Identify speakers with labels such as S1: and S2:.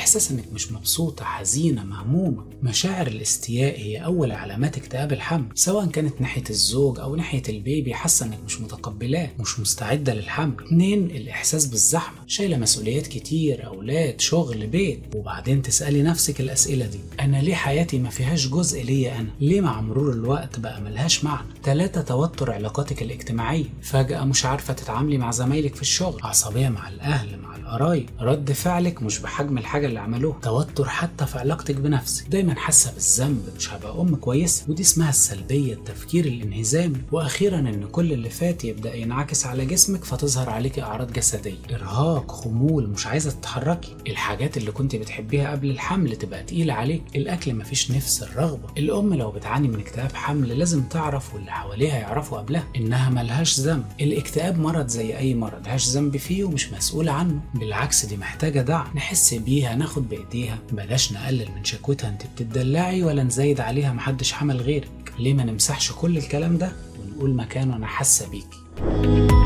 S1: إحساس إنك مش مبسوطة حزينة مهمومة مشاعر الاستياء هي أول علامات اكتئاب الحمل سواء كانت ناحية الزوج أو ناحية البيبي حاسة إنك مش متقبلاه مش مستعدة للحمل اتنين الإحساس بالزحمة شايلة مسؤوليات كتير أولاد شغل بيت وبعدين تسألي نفسك الأسئلة دي أنا ليه حياتي ما فيهاش جزء ليا أنا ليه مع مرور الوقت بقى ملهاش معنى تلاتة توتر علاقاتك الاجتماعية فجأة مش عارفة تتعاملي مع زمايلك في الشغل عصبية مع الأهل مع القرايب رد فعلك مش بحجم الحاجة اللي عملوها توتر حتى في علاقتك بنفسك دايما حاسة بالذنب مش هبقى أم كويسة ودي اسمها السلبية التفكير الانهزامي وأخيرا إن كل اللي فات يبدأ ينعكس على جسمك فتظهر عليك أعراض جسدية إرهاق خمول مش عايزة تتحركي الحاجات اللي كنت بتحبيها قبل الحمل تبقى تقيلة عليك الأكل مفيش نفس الرغبة الأم لو بتعاني من اكتئاب حمل لازم تعرف واللي حواليها يعرفوا قبلها إنها ملهاش ذنب الاكتئاب مرض زي أي مرض هاش ذنب فيه ومش مسؤولة عنه بالعكس دي محتاجة دعم نحس بيها ناخد بإيديها بلاش نقلل من شكوتها انت بتدلعي ولا نزايد عليها محدش حمل غيرك ليه ما نمسحش كل الكلام ده ونقول مكانه أنا حاسة بيكي